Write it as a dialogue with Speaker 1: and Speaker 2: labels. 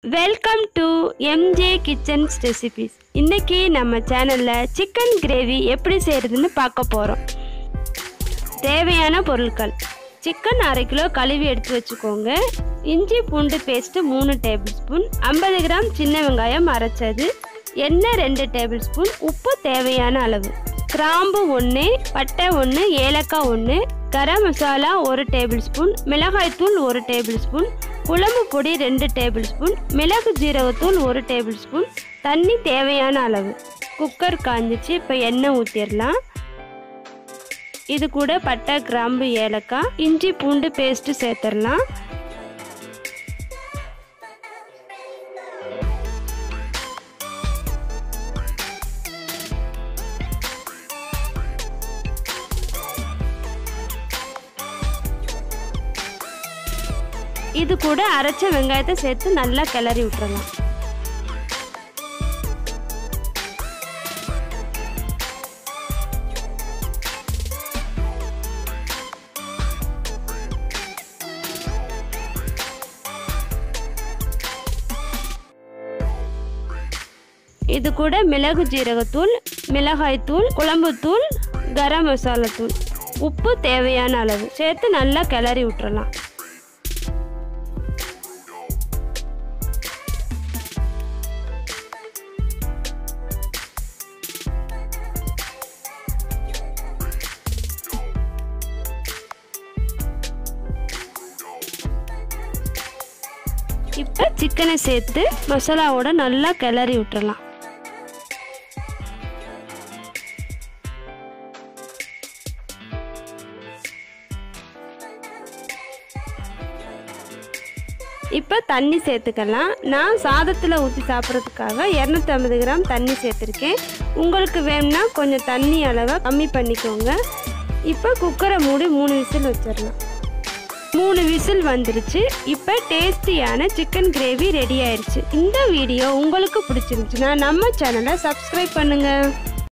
Speaker 1: welcome to MJ kitchens recipes இன்னைக்கு நம்ம சேனலில் சிக்கன் கிரேவி எப்படி செய்கிறதுன்னு பார்க்க போகிறோம் தேவையான பொருட்கள் சிக்கன் அரை கிலோ கழுவி எடுத்து வச்சுக்கோங்க இஞ்சி பூண்டு பேஸ்ட்டு மூணு டேபிள் ஸ்பூன் ஐம்பது கிராம் சின்ன வெங்காயம் அரைச்சது எண்ணெய் ரெண்டு டேபிள் ஸ்பூன் உப்பு தேவையான அளவு கிராம்பு ஒன்று பட்டை ஒன்று ஏலக்காய் ஒன்று கரம் மசாலா ஒரு டேபிள் ஸ்பூன் மிளகாய்த்தூள் ஒரு டேபிள் ஸ்பூன் குழம்பு பொடி ரெண்டு டேபிள் ஸ்பூன் மிளகு ஜீரகத்தூள் ஒரு டேபிள் ஸ்பூன் தண்ணி தேவையான அளவு குக்கர் காஞ்சிச்சு இப்போ எண்ணெய் ஊற்றிடலாம் இது கூட பட்டை கிராம்பு ஏலக்காய் இஞ்சி பூண்டு பேஸ்ட்டு சேர்த்துடலாம் இது கூட அரைச்ச வெங்காயத்தை சேர்த்து நல்லா கிளறி விட்டுறலாம் இது கூட மிளகு ஜீரகத்தூள் மிளகாய்த்தூள் குழம்புத்தூள் கரம் மசாலா தூள் உப்பு தேவையான அளவு சேர்த்து நல்லா கிளறி விட்டுறலாம் இப்போ சிக்கனை சேர்த்து மசாலாவோட நல்லா கிளறி விட்டுறலாம் இப்போ தண்ணி சேர்த்துக்கலாம் நான் சாதத்தில் ஊற்றி சாப்பிட்றதுக்காக இரநூத்தம்பது கிராம் தண்ணி சேர்த்துருக்கேன் உங்களுக்கு வேணும்னா கொஞ்சம் தண்ணி அளவை கம்மி பண்ணிக்கோங்க இப்போ குக்கரை மூடி மூணு விசில் வச்சிடலாம் மூணு விசில் வந்துருச்சு இப்போ டேஸ்டியான சிக்கன் கிரேவி ரெடி ஆயிடுச்சு இந்த வீடியோ உங்களுக்கு பிடிச்சிருந்துச்சுன்னா நம்ம சேனலை சப்ஸ்கிரைப் பண்ணுங்கள்